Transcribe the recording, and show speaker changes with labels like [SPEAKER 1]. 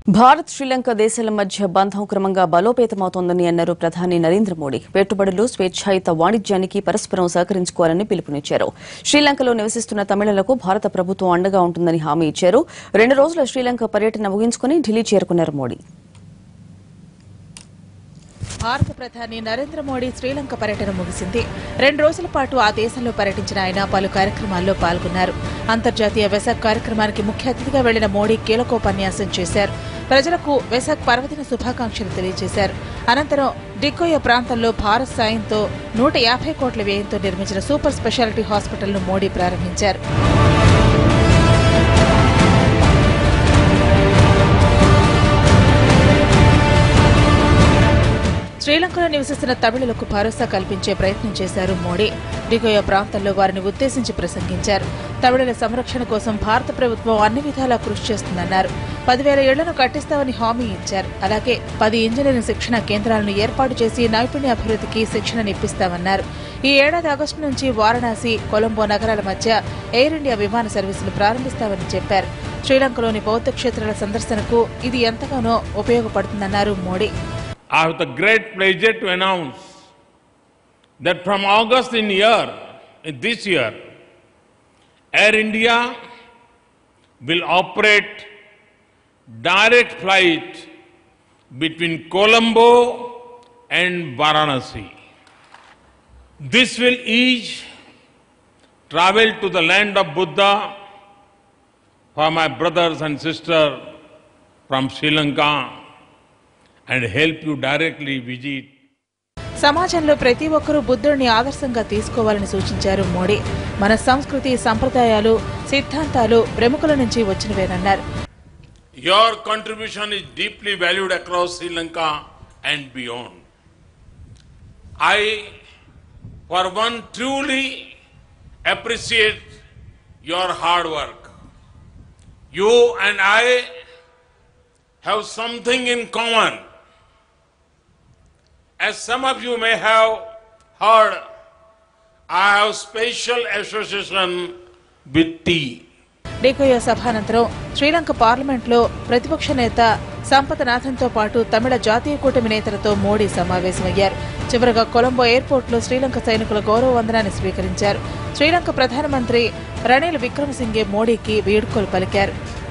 [SPEAKER 1] భారత్ శ్రీలంక దేశాల మధ్య బంధం క్రమంగా బలోపేతమవుతోందని అన్నారు ప్రధాని నరేంద్ర మోడీ పెట్టుబడులు స్వేచ్ఛాయుత వాణిజ్యానికి పరస్పరం సహకరించుకోవాలని పిలుపునిచ్చారు శ్రీలంకలో నివసిస్తున్న తమిళులకు భారత ప్రభుత్వం అండగా ఉంటుందని హామీ ఇచ్చారు రెండు రోజుల శ్రీలంక పర్యటన ముగించుకుని ఢిల్లీ చేరుకున్నారు మోడీ
[SPEAKER 2] భారత ప్రధాని నరేంద్ర మోడీ శ్రీలంక పర్యటన ముగిసింది రెండు రోజుల పాటు ఆ దేశంలో పర్యటించిన ఆయన పలు కార్యక్రమాల్లో పాల్గొన్నారు అంతర్జాతీయ వెసక్ కార్యక్రమానికి ముఖ్య అతిథిగా వెళ్లిన మోడీ కీలకోపన్యాసం చేశారు ప్రజలకు వెసక్ పర్వదిన శుభాకాంక్షలు తెలియజేశారు అనంతరం డికోయ ప్రాంతంలో భారత్ సాయంతో నూట యాభై కోట్ల వ్యయంతో నిర్మించిన సూపర్ స్పెషాలిటీ హాస్పిటల్ను మోడీ ప్రారంభించారు శ్రీలంకలో నివసిస్తున్న తమిళులకు భరోసా కల్పించే ప్రయత్నం చేశారు మోడీ డిగోయ ప్రాంతంలో వారిని ఉద్దేశించి ప్రసంగించారు తమిళుల సంరక్షణ కోసం భారత ప్రభుత్వం అన్ని విధాలా కృషి చేస్తుందన్నారు పదివేల ఇళ్లను కట్టిస్తామని హామీ ఇచ్చారు అలాగే పది ఇంజనీరింగ్ శిక్షణ కేంద్రాలను ఏర్పాటు చేసి నైపుణ్య అభివృద్ధికి శిక్షణనిప్పిస్తామన్నారు ఈ ఏడాది ఆగస్టు నుంచి వారణాసి కొలంబో నగరాల మధ్య ఎయిర్ ఇండియా విమాన సర్వీసులు ప్రారంభిస్తామని చెప్పారు శ్రీలంకలోని బౌద్ధ క్షేత్రాల సందర్శనకు ఇది ఎంతగానో ఉపయోగపడుతుందన్నారు Modi
[SPEAKER 3] I have the great pleasure to announce that from August in year, in this year, Air India will operate direct flight between Colombo and Varanasi. This will ease travel to the land of Buddha for my brothers and sisters from Sri Lanka and help you directly visit
[SPEAKER 2] సమాజంలో ప్రతి ఒక్కరూ బుద్ధుడిని ఆదర్శంగా తీసుకోవాలని సూచించారు మోడీ మన సంస్కృతి సంప్రదాయాలు సిద్ధాంతాలు ప్రముఖుల నుంచి వచ్చినవేనన్నారు
[SPEAKER 3] Your contribution is deeply valued across Sri Lanka and beyond. I, for one, truly appreciate your hard work. You and I have something in common. As some of you may have heard, I have special association with tea.
[SPEAKER 2] డేకోయో సభానంతరం Sri Lanka పార్లమెంట్లో ప్రతిపక్ష నేత సంపతనాథన్తో పాటు తమిళ జాతీయ కూటమి నేతలతో మోడీ సమావేశమయ్యారు చివరగా కొలంబో ఎయిర్పోర్ట్లో శ్రీలంక సైనికుల గౌరవ వందనాన్ని స్వీకరించారు శ్రీలంక ప్రధానమంత్రి రణిల్ విక్రమసింఘే మోడీకి వీడ్కోలు పలికారు